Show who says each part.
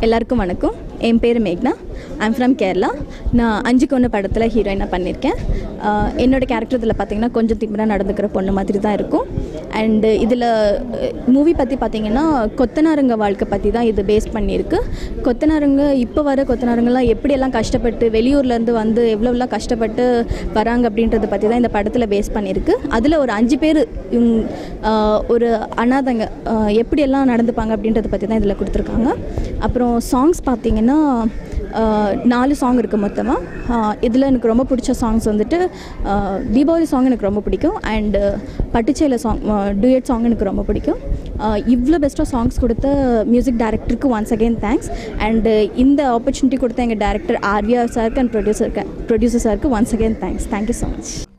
Speaker 1: எல்லாருக்கும் வணக்கம் என் பேர் மேக்னா ஐம் ஃப்ரம் கேரளா நான் அஞ்சு கொண்டு படத்தில் ஹீரோயினாக பண்ணியிருக்கேன் ஆஹ் என்னோட கேரக்டர் இதில் பார்த்தீங்கன்னா கொஞ்சம் திமிராக நடந்துக்கிற பொண்ணு மாதிரி தான் இருக்கும் அண்டு இதில் மூவி பற்றி பார்த்தீங்கன்னா கொத்தனாருங்க வாழ்க்கை பற்றி தான் இது பேஸ் பண்ணியிருக்கு கொத்தனாருங்க இப்போ வர கொத்தனாருங்கெல்லாம் எப்படியெல்லாம் கஷ்டப்பட்டு வெளியூர்லேருந்து வந்து எவ்வளோலாம் கஷ்டப்பட்டு வராங்க அப்படின்றத பற்றி தான் இந்த படத்தில் பேஸ் பண்ணியிருக்கு அதில் ஒரு அஞ்சு பேர் இவங்க, ஆஹ் ஒரு அனாதைங்க ஆஹ் எப்படியெல்லாம் நடந்துப்பாங்க அப்படின்றத பற்றி தான் இதில் கொடுத்துருக்காங்க அப்புறம் சாங்ஸ் பார்த்தீங்கன்னா ஆஹ் நாலு சாங் இருக்குது மொத்தமாக இதில் எனக்கு ரொம்ப பிடிச்ச சாங்ஸ் வந்துட்டு ஆஹ் தீபாவளி சாங் எனக்கு ரொம்ப பிடிக்கும் அண்டு பட்டுச்சேலை சாங் டூயட் சாங் எனக்கு ரொம்ப பிடிக்கும் இவ்வளோ பெஸ்ட்டாக சாங்ஸ் கொடுத்த மியூசிக் டைரக்டருக்கு ஒன்ஸ் அகெயின் தேங்க்ஸ் அண்டு இந்த ஆப்பர்ச்சுனிட்டி கொடுத்த எங்கள் டேரக்டர் ஆர்வியா சாருக்கு அண்ட் ப்ரொடியூசருக்கு ப்ரொடியூசர் சாருக்கு once again thanks thank you so much